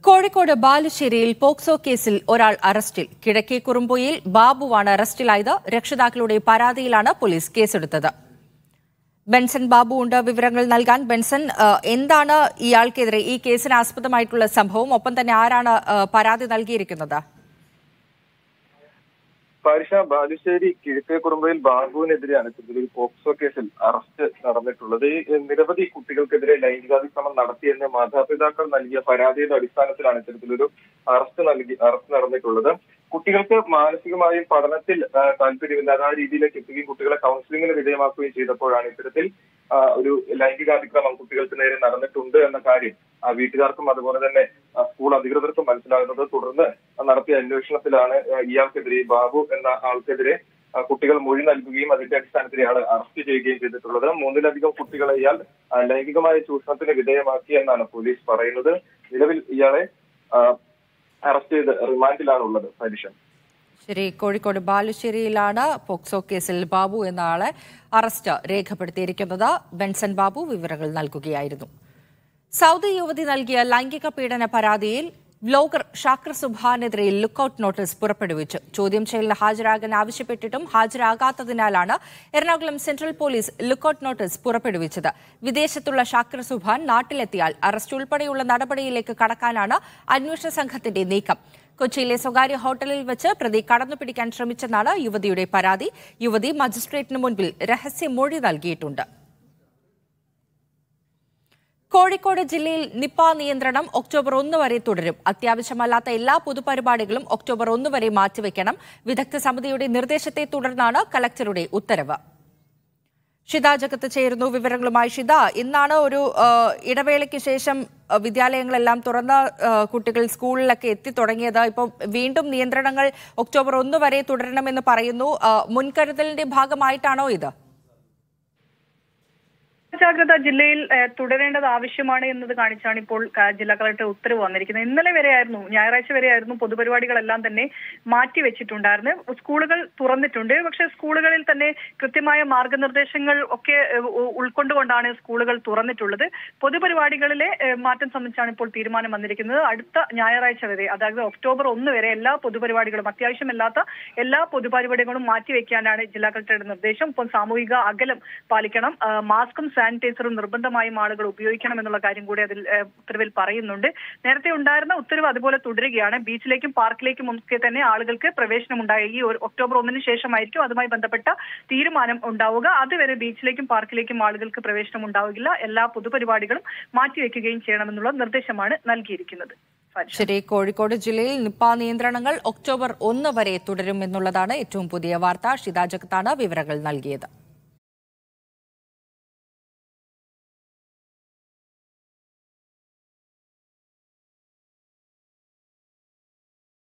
Kozhikode ബാലുശ്ശേരിയിൽ POCSO കേസിൽ ഒരാൾ അറസ്റ്റിൽ കിഴക്കേ കുറുമ്പൊയിൽ ബാബുവാണ് അറസ്റ്റിലായത് രക്ഷിതാക്കളുടെ പരാതിയിലാണ് പോലീസ് കേസെടുത്തത് ബെൻസൺ ബാബു ഉണ്ട് വിവരങ്ങൾ നൽകാൻ ബെൻസൺ ആ, എന്താണ് ഇയാൾക്കെതിരെ ഈ കേസിന് ആസ്പദമായിട്ടുള്ള സംഭവം ഒപ്പം തന്നെ ആരാണ് ആ, പരാതി നൽകിയിരിക്കുന്നത് പാരിഷ ബാലുശ്ശേരി കിഴക്കേ കുറുമ്പയിൽ ബാബുവിനെതിരെയാണ് ഇത്തരത്തിലൊരു പോക്സോ കേസിൽ അറസ്റ്റ് നടന്നിട്ടുള്ളത് ഈ നിരവധി കുട്ടികൾക്കെതിരെ ലൈംഗികാതിക്രമം നടത്തിയെന്ന് മാതാപിതാക്കൾ നൽകിയ പരാതിയുടെ അടിസ്ഥാനത്തിലാണ് ഇത്തരത്തിലൊരു അറസ്റ്റ് നൽകി അറസ്റ്റ് നടന്നിട്ടുള്ളത് കുട്ടികൾക്ക് മാനസികമായും പഠനത്തിൽ ആ, താല്പര്യമില്ലാതെ ആ രീതിയിലേക്ക് എത്തുകയും കുട്ടികളെ കൗൺസിലിംഗിന് വിധേയമാക്കുകയും ചെയ്തപ്പോഴാണ് ഇത്തരത്തിൽ ആ, ഒരു ലൈംഗികാതിക്രമം കുട്ടികൾക്ക് നേരെ നടന്നിട്ടുണ്ട് എന്ന കാര്യം ആ വീട്ടുകാർക്കും അതുപോലെ തന്നെ ആ, സ്കൂൾ അധികൃതർക്കും മനസ്സിലാകുന്നത് തുടർന്ന് നടത്തിയ അന്വേഷണത്തിലാണ് ആ, ഇയാൾക്കെതിരെ ഈ ബാബു എന്ന ആൾക്കെതിരെ ആ, കുട്ടികൾ മൊഴി നൽകുകയും അതിന്റെ അടിസ്ഥാനത്തിൽ ഇയാളെ അറസ്റ്റ് ചെയ്യുകയും ചെയ്തിട്ടുള്ളത് മൂന്നിലധികം കുട്ടികളെ ഇയാൾ ആ, ലൈംഗികമായ ചൂഷണത്തിന് വിധേയമാക്കി എന്നാണ് പോലീസ് പറയുന്നത് നിലവിൽ ഇയാളെ ആ, അറസ്റ്റ് ചെയ്ത് റിമാൻഡിലാണ് ഉള്ളത് പരീക്ഷ ശരി കോഴിക്കോട് ബാലുശ്ശേരിയിലാണ് പോക്സോ കേസിൽ ബാബു എന്ന ആളെ അറസ്റ്റ് രേഖപ്പെടുത്തിയിരിക്കുന്നത് ബെൻസൺ ബാബു വിവരങ്ങൾ നൽകുകയായിരുന്നു സൗദി യുവതി നൽകിയ ലൈംഗിക പീഡന പരാതിയിൽ വ്ലോഗർ ഷാക്ർ സുബാനെതിരെ ലുക്കൌട്ട് നോട്ടീസ് പുറപ്പെടുവിച്ചു ചോദ്യം ചെയ്യലിന് ഹാജരാകാൻ ആവശ്യപ്പെട്ടിട്ടും ഹാജരാകാത്തതിനാലാണ് Ernakulam central police lookout notice പുറപ്പെടുവിച്ചത് വിദേശത്തുള്ള ഷാക്ർ സുബാൻ നാട്ടിലെത്തിയാൽ അറസ്റ്റ് ഉൾപ്പെടെയുള്ള നടപടിയിലേക്ക് കടക്കാനാണ് അന്വേഷണ സംഘത്തിന്റെ നീക്കം കൊച്ചിയിലെ സ്വകാര്യ ഹോട്ടലിൽ വെച്ച് പ്രതി കടന്നുപിടിക്കാൻ ശ്രമിച്ചെന്നാണ് യുവതിയുടെ പരാതി യുവതി മജിസ്ട്രേറ്റിന് മുൻപിൽ രഹസ്യമൊഴി നൽകിയിട്ടുണ്ട് കോഴിക്കോട് ജില്ലയിൽ നിപ്പ നിയന്ത്രണം ഒക്ടോബർ ഒന്ന് വരെ തുടരും അത്യാവശ്യമല്ലാത്ത എല്ലാ പൊതുപരിപാടികളും ഒക്ടോബർ ഒന്ന് വരെ മാറ്റിവെക്കണം വിദഗ്ധ സമിതിയുടെ നിർദ്ദേശത്തെ തുടർന്നാണ് കലക്ടറുടെ ഉത്തരവ് ഷിത ജഗത്ത് ചേരുന്നു വിവരങ്ങളുമായി ഷിത ഇന്നാണ് ഒരു ആ, ഇടവേളയ്ക്ക് ശേഷം ആ, വിദ്യാലയങ്ങളെല്ലാം തുറന്ന ആ, കുട്ടികൾ സ്കൂളിലൊക്കെ എത്തി തുടങ്ങിയത് ഇപ്പോൾ വീണ്ടും നിയന്ത്രണങ്ങൾ ഒക്ടോബർ ഒന്ന് വരെ തുടരണമെന്ന് പറയുന്നു ആ, മുൻകരുതലിന്റെ ഭാഗമായിട്ടാണോ ഇത് ജാഗ്രത ജില്ലയിൽ ഏഹ്, തുടരേണ്ടത് ആവശ്യമാണ് എന്നത് കാണിച്ചാണ് ഇപ്പോൾ ക- ജില്ലാ കളക്ടർ ഉത്തരവ് വന്നിരിക്കുന്നത് ഇന്നലെ വരെയായിരുന്നു ഞായറാഴ്ച വരെയായിരുന്നു പൊതുപരിപാടികളെല്ലാം തന്നെ മാറ്റിവെച്ചിട്ടുണ്ടായിരുന്നു സ്കൂളുകൾ തുറന്നിട്ടുണ്ട് പക്ഷേ സ്കൂളുകളിൽ തന്നെ കൃത്യമായ മാർഗനിർദ്ദേശങ്ങൾ ഒക്കെ ഏഹ്, ഉ- ഉൾക്കൊണ്ടുകൊണ്ടാണ് സ്കൂളുകൾ തുറന്നിട്ടുള്ളത് പൊതുപരിപാടികളിലെ ഏഹ്, മാറ്റം സംബന്ധിച്ചാണ് ഇപ്പോൾ തീരുമാനം വന്നിരിക്കുന്നത് അടുത്ത ഞായറാഴ്ച വരെ അതായത് ഒക്ടോബർ ഒന്ന് വരെ എല്ലാ പൊതുപരിപാടികളും അത്യാവശ്യമല്ലാത്ത എല്ലാ പൊതുപരിപാടികളും മാറ്റിവെക്കാനാണ് ജില്ലാ കളക്ടറുടെ നിർദ്ദേശം ഇപ്പോൾ സാമൂഹിക അകലം പാലിക്കണം ആ, മാസ്കും സാനിറ്റൈസറും നിർബന്ധമായും ആളുകൾ ഉപയോഗിക്കണം എന്നുള്ള കാര്യം കൂടി അതിൽ ആ, ഉത്തരവിൽ പറയുന്നുണ്ട് നേരത്തെ ഉണ്ടായിരുന്ന ഉത്തരവ് അതുപോലെ തുടരുകയാണ് ബീച്ചിലേക്കും പാർക്കിലേക്കും ഒക്കെ തന്നെ ആളുകൾക്ക് പ്രവേശനം ഉണ്ടായി ഈ ഒരു ഒക്ടോബർ ഒന്നിന് ശേഷമായിരിക്കും അതുമായി ബന്ധപ്പെട്ട തീരുമാനം ഉണ്ടാവുക അതുവരെ ബീച്ചിലേക്കും പാർക്കിലേക്കും ആളുകൾക്ക് പ്രവേശനം ഉണ്ടാവുകയില്ല എല്ലാ പൊതുപരിപാടികളും മാറ്റിവെക്കുകയും ചെയ്യണമെന്നുള്ള നിർദ്ദേശമാണ് നൽകിയിരിക്കുന്നത് ഫാരിഷ. ശരി കോഴിക്കോട് ജില്ലയിൽ നിപ്പ നിയന്ത്രണങ്ങൾ ഒക്ടോബർ ഒന്ന് വരെ തുടരും എന്നുള്ളതാണ് ഏറ്റവും പുതിയ വാർത്ത ഷിത ജഗത്താണ് വിവരങ്ങൾ നൽകിയത്